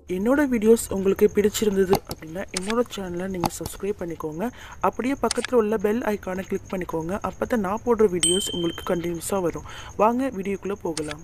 என்னோட வீடியோஸ் உங்களுக்கு பிடிச்சிருந்தது அப்படின்னா என்னோட சேனலை நீங்கள் சப்ஸ்கிரைப் பண்ணிக்கோங்க அப்படியே பக்கத்தில் உள்ள பெல் ஐக்கானை கிளிக் பண்ணிக்கோங்க அப்போ தான் நான் போடுற வீடியோஸ் உங்களுக்கு கண்டினியூஸாக வரும் வாங்க வீடியோக்குள்ளே போகலாம்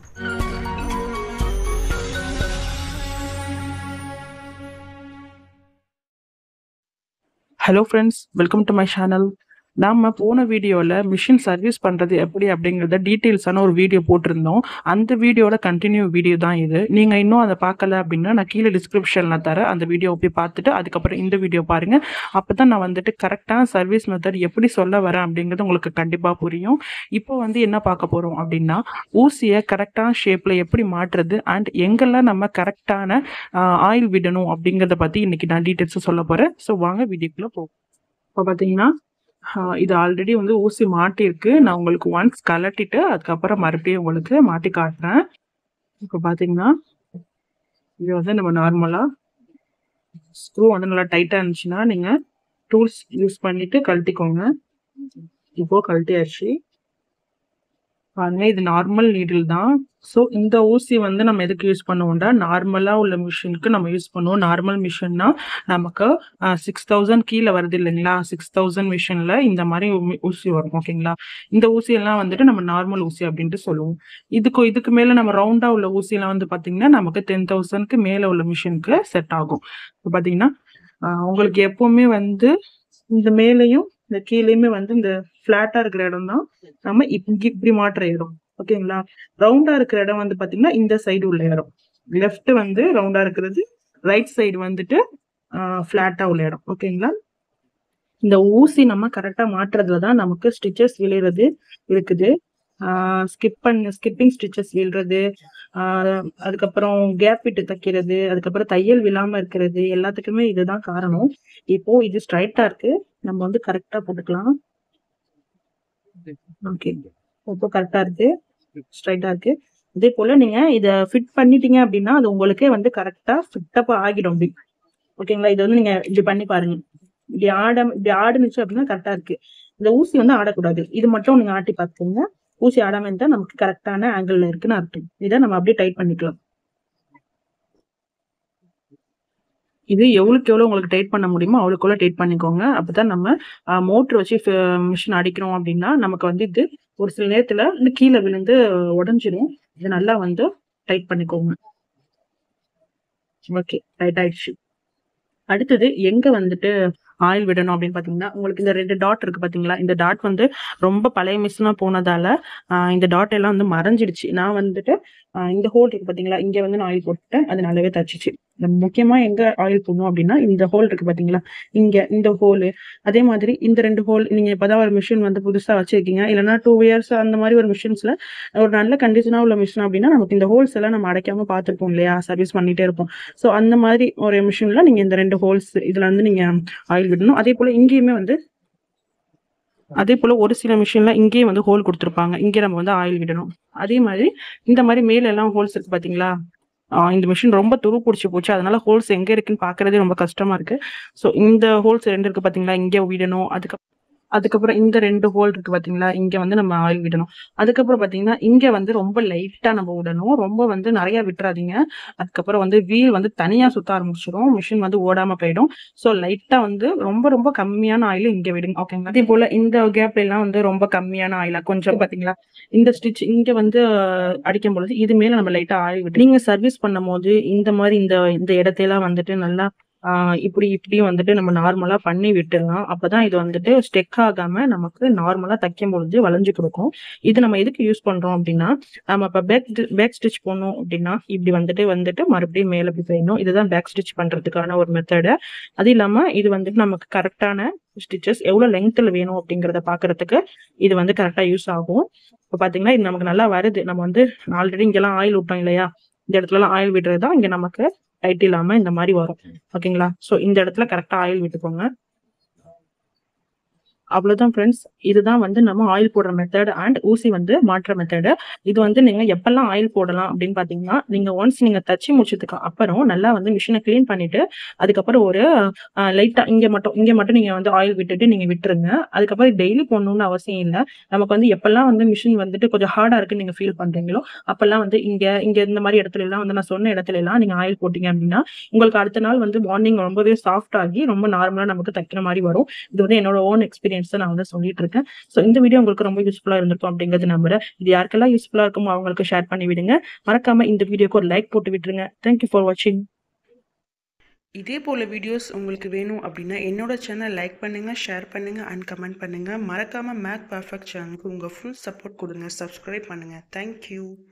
hello friends welcome to my channel நாம் போன வீடியோவில் மிஷின் சர்வீஸ் பண்ணுறது எப்படி அப்படிங்கிறத டீட்டெயில்ஸான ஒரு வீடியோ போட்டிருந்தோம் அந்த வீடியோட கண்டினியூ வீடியோ தான் இது நீங்கள் இன்னும் அதை பார்க்கல அப்படின்னா நான் கீழே டிஸ்கிரிப்ஷனில் தரேன் அந்த வீடியோ போய் பார்த்துட்டு அதுக்கப்புறம் இந்த வீடியோ பாருங்கள் அப்போ தான் நான் வந்துட்டு கரெக்டான சர்வீஸ் மெத்தட் எப்படி சொல்ல வரேன் அப்படிங்கிறது உங்களுக்கு கண்டிப்பாக புரியும் இப்போ வந்து என்ன பார்க்க போகிறோம் அப்படின்னா ஊசியை கரெக்டான ஷேப்பில் எப்படி மாற்றுறது அண்ட் எங்கெல்லாம் நம்ம கரெக்டான ஆயில் விடணும் அப்படிங்கிறத பற்றி இன்றைக்கி நான் டீட்டெயில்ஸை சொல்ல போகிறேன் ஸோ வாங்க வீடியோக்குள்ளே போகும் இப்போ பார்த்தீங்கன்னா ஆஹ் இது ஆல்ரெடி வந்து ஊசி மாட்டியிருக்கு நான் உங்களுக்கு ஒன்ஸ் கலட்டிட்டு அதுக்கப்புறம் மறுபடியும் உங்களுக்கு மாட்டி காட்டுறேன் இப்போ பார்த்தீங்கன்னா இது வந்து நம்ம நார்மலாக ஸ்க்ரூ வந்து நல்லா டைட்டாக இருந்துச்சுன்னா நீங்கள் டூல்ஸ் யூஸ் பண்ணிட்டு கழட்டிக்கோங்க இப்போ கழட்டியாச்சு பாருங்க இது நார்மல் நீடில் தான் ஸோ இந்த ஊசி வந்து நம்ம எதுக்கு யூஸ் பண்ணுவோம்டா நார்மலாக உள்ள மிஷினுக்கு நம்ம யூஸ் பண்ணுவோம் நார்மல் மிஷின்னா நமக்கு சிக்ஸ் தௌசண்ட் கீழே வருது இல்லைங்களா சிக்ஸ் தௌசண்ட் மிஷினில் இந்த மாதிரி ஊ- ஊசி வரும் ஓகேங்களா இந்த ஊசியெல்லாம் வந்துட்டு நம்ம நார்மல் ஊசி அப்படின்ட்டு சொல்லுவோம் இதுக்கு இதுக்கு மேலே நம்ம ரவுண்டாக உள்ள ஊசியெல்லாம் வந்து பார்த்தீங்கன்னா நமக்கு டென் தௌசண்ட்க்கு மேலே உள்ள மிஷினுக்கு செட் ஆகும் இப்போ பார்த்தீங்கன்னா ஆஹ் உங்களுக்கு எப்பவுமே வந்து இந்த மேலேயும் இந்த கீழேயுமே வந்து இந்த ஃப்ளாட்டாக இருக்கிற இடம் தான் நம்ம இப்~ இப்படி மாற்ற இடம் ஓகேங்களா ரவுண்டா இருக்கிற இடம் வந்து பாத்தீங்கன்னா இந்த சைடு உள்ள இடம் லெஃப்ட் வந்து ரவுண்டா இருக்கிறது ரைட் சைடு வந்துட்டு ஃபிளாட்டா உள்ள இடம் ஓகேங்களா இந்த ஊசி நம்ம கரெக்டா மாற்றுறதுல தான் நமக்கு ஸ்டிச்சஸ் விழுறது இருக்குது ஸ்கிப் பண்ண ஸ்கிப்பிங் ஸ்டிச்சஸ் விழுறது ஆஹ் அதுக்கப்புறம் கேப் விட்டு தைக்கிறது அதுக்கப்புறம் தையல் விழாம இருக்கிறது எல்லாத்துக்குமே இதுதான் காரணம் இப்போ இது ஸ்ட்ரைட்டா இருக்கு நம்ம வந்து கரெக்டா போட்டுக்கலாம் ஓகே இப்போ கரெக்டா இருக்கு ஸ்ட்ரைட்டா இருக்கு அதே போல நீங்க இத ஃபிட் பண்ணிட்டீங்க அப்படின்னா அது உங்களுக்கே வந்து கரெக்டா ஃபிட்டப் ஆகிடும் அப்படி ஓகேங்களா இது வந்து நீங்க இப்படி பண்ணி பாருங்க இப்படி ஆட இப்படி ஆடுனுச்சு அப்படின்னா கரெக்டா இருக்கு இந்த ஊசி வந்து ஆடக்கூடாது இது மட்டும் நீங்க ஆட்டி பார்த்துக்கோங்க ஊசி ஆடாம இருந்தா நமக்கு கரெக்டான ஆங்கிள் இருக்குன்னு அர்த்தம் இதை நம்ம அப்படியே டைட் பண்ணிக்கலாம் இது எவ்வளவுக்கு எவ்வளவு உங்களுக்கு டைட் பண்ண முடியுமோ அவ்வளவுக்கு எவ்வளவு டைட் பண்ணிக்கோங்க அப்பதான் நம்ம மோட்டர் வச்சு மிஷின் அடிக்கிறோம் அப்படின்னா நமக்கு வந்து இது ஒரு சில நேரத்துல இந்த கீழே விழுந்து உடஞ்சிரும் இது நல்லா வந்து டைட் பண்ணிக்கோங்க ஓகே டைட் ஆயிடுச்சு அடுத்தது எங்க வந்துட்டு ஆயில் விடணும் அப்படின்னு பாத்தீங்கன்னா உங்களுக்கு இந்த ரெண்டு டாட் இருக்கு பாத்தீங்களா இந்த டாட் வந்து ரொம்ப பழைய மிஷினா போனதால ஆஹ் இந்த டாட் எல்லாம் வந்து மறைஞ்சிடுச்சு நான் வந்துட்டு ஆஹ் இந்த ஹோல் இருக்கு பாத்தீங்களா இங்க வந்து நான் ஆயில் போட்டுட்டேன் அது நல்லாவே தச்சுச்சு நம்ம முக்கியமா எங்க ஆயில் போடணும் அப்படின்னா இந்த ஹோல் இருக்கு பாத்தீங்களா இங்க இந்த ஹோல் அதே மாதிரி இந்த ரெண்டு ஹோல் நீங்க இப்பதான் ஒரு மிஷின் வந்து புதுசா வச்சிருக்கீங்க இல்லைன்னா டூ இயர்ஸ் அந்த மாதிரி ஒரு மிஷின்ஸ்ல ஒரு நல்ல கண்டிஷனா உள்ள மிஷின் அப்படின்னா நமக்கு இந்த ஹோல்ஸ் எல்லாம் நம்ம அடைக்காம பார்த்துருப்போம் இல்லையா சர்வீஸ் பண்ணிட்டே இருப்போம் ஸோ அந்த மாதிரி ஒரு மிஷின்ல நீங்க இந்த ரெண்டு ஹோல்ஸ் இதுல வந்து நீங்க ஆயில் விடணும் அதே போல இங்கேயுமே வந்து அதே போல ஒரு சில மிஷின்ல இங்கேயும் வந்து ஹோல் கொடுத்துருப்பாங்க இங்கே நம்ம வந்து ஆயில் விடணும் அதே மாதிரி இந்த மாதிரி மேல எல்லாம் ஹோல்ஸ் இருக்கு பாத்தீங்களா ஆஹ் இந்த மிஷின் ரொம்ப துரு பிடிச்சி போச்சு அதனால ஹோல்ஸ் எங்க இருக்குன்னு பாக்குறதே ரொம்ப கஷ்டமா இருக்கு ஸோ இந்த ஹோல்ஸ் ரெண்டு இருக்கு பாத்தீங்களா இங்கே விடணும் அதுக்கப்புறம் அதுக்கப்புறம் இந்த ரெண்டு ஹோல் இருக்கு பாத்தீங்களா இங்க வந்து நம்ம ஆயில் விடணும் அதுக்கப்புறம் பாத்தீங்கன்னா இங்க வந்து ரொம்ப லைட்டா நம்ம விடணும் ரொம்ப வந்து நிறைய விட்டுறாதீங்க அதுக்கப்புறம் வந்து வீல் வந்து தனியா சுத்த ஆரம்பிச்சிடும் மிஷின் வந்து ஓடாம போயிடும் ஸோ லைட்டா வந்து ரொம்ப ரொம்ப கம்மியான ஆயில் இங்க விடுங்க ஓகேங்களா அதே போல இந்த கேப்ல எல்லாம் வந்து ரொம்ப கம்மியான ஆயிலா கொஞ்சம் பாத்தீங்களா இந்த ஸ்டிச் இங்க வந்து அஹ், அடிக்கும் பொழுது இது மேல நம்ம லைட்டா ஆயில் விட்டு நீங்க சர்வீஸ் பண்ணும் போது இந்த மாதிரி இந்த இந்த இடத்தையெல்லாம் வந்துட்டு நல்லா ஆஹ் இப்படி இப்படி வந்துட்டு நம்ம நார்மலா பண்ணி விட்டுடலாம் அப்பதான் இது வந்துட்டு ஸ்டெக் ஆகாம நமக்கு நார்மலா தைக்கும் பொழுது வளைஞ்சு கொடுக்கும் இது நம்ம எதுக்கு யூஸ் பண்றோம் அப்படின்னா நம்ம இப்ப பேக் பேக் ஸ்டிச் பண்ணோம் அப்படின்னா இப்படி வந்துட்டு வந்துட்டு மறுபடியும் மேல இப்படி செய்யணும் இதுதான் பேக் ஸ்டிச் பண்றதுக்கான ஒரு மெத்தடு அது இல்லாம இது வந்துட்டு நமக்கு கரெக்டான ஸ்டிச்சஸ் எவ்வளவு லெங்க்த்ல வேணும் அப்படிங்கறத பாக்குறதுக்கு இது வந்து கரெக்டா யூஸ் ஆகும் இப்ப பாத்தீங்கன்னா இது நமக்கு நல்லா வருது நம்ம வந்து ஆல்ரெடி இங்கெல்லாம் ஆயில் விட்டோம் இல்லையா இந்த இடத்துல எல்லாம் ஆயில் விடுறது தான் இங்க நமக்கு டைட் இல்லாம இந்த மாதிரி வரும் ஓகேங்களா சோ இந்த இடத்துல கரெக்டா ஆயில் விட்டுக்கோங்க அவ்வளோதான் ஃப்ரெண்ட்ஸ் இதுதான் வந்து நம்ம ஆயில் போடுற மெத்தட் அண்ட் ஊசி வந்து மாற்ற மெத்தடு இது வந்து நீங்கள் எப்பெல்லாம் ஆயில் போடலாம் அப்படின்னு பார்த்தீங்கன்னா நீங்கள் ஒன்ஸ் நீங்கள் தச்சு முடிச்சதுக்கு அப்புறம் நல்லா வந்து மிஷினை க்ளீன் பண்ணிவிட்டு அதுக்கப்புறம் ஒரு லைட்டாக இங்கே மட்டும் இங்கே மட்டும் நீங்கள் வந்து ஆயில் விட்டுட்டு நீங்கள் விட்டுருங்க அதுக்கப்புறம் டெய்லி போடணும்னு அவசியம் இல்லை நமக்கு வந்து எப்பெல்லாம் வந்து மிஷின் வந்துட்டு கொஞ்சம் ஹார்டாக இருக்குன்னு நீங்கள் ஃபீல் பண்ணுறீங்களோ அப்போல்லாம் வந்து இங்கே இங்கே இந்த மாதிரி இடத்துல எல்லாம் வந்து நான் சொன்ன இடத்துல எல்லாம் நீங்கள் ஆயில் போட்டீங்க அப்படின்னா உங்களுக்கு அடுத்த நாள் வந்து மார்னிங் ரொம்பவே சாஃப்ட் ஆகி ரொம்ப நார்மலாக நமக்கு தைக்கிற மாதிரி வரும் இது வந்து என்னோட ஓன் எக்ஸ்பீரியன்ஸ் நான் வந்து சொல்லிட்டு இருக்கேன் ஸோ இந்த வீடியோ உங்களுக்கு ரொம்ப யூஸ்ஃபுல்லாக இருந்திருக்கும் அப்படிங்கிறது நம்புறேன் இது யாருக்கெல்லாம் யூஸ்ஃபுல்லாக இருக்குமோ அவங்களுக்கு ஷேர் பண்ணி விடுங்க மறக்காம இந்த வீடியோக்கு ஒரு லைக் போட்டு விட்டுருங்க தேங்க்யூ ஃபார் வாட்சிங் இதே போல் வீடியோஸ் உங்களுக்கு வேணும் அப்படின்னா என்னோட சேனல் லைக் பண்ணுங்கள் ஷேர் பண்ணுங்கள் அண்ட் கமெண்ட் பண்ணுங்கள் மறக்காமல் மேக் பர்ஃபெக்ட் சேனலுக்கு உங்கள் ஃபுல் சப்போர்ட் கொடுங்க சப்ஸ்கிரைப் பண்ணுங்கள் தேங்க்யூ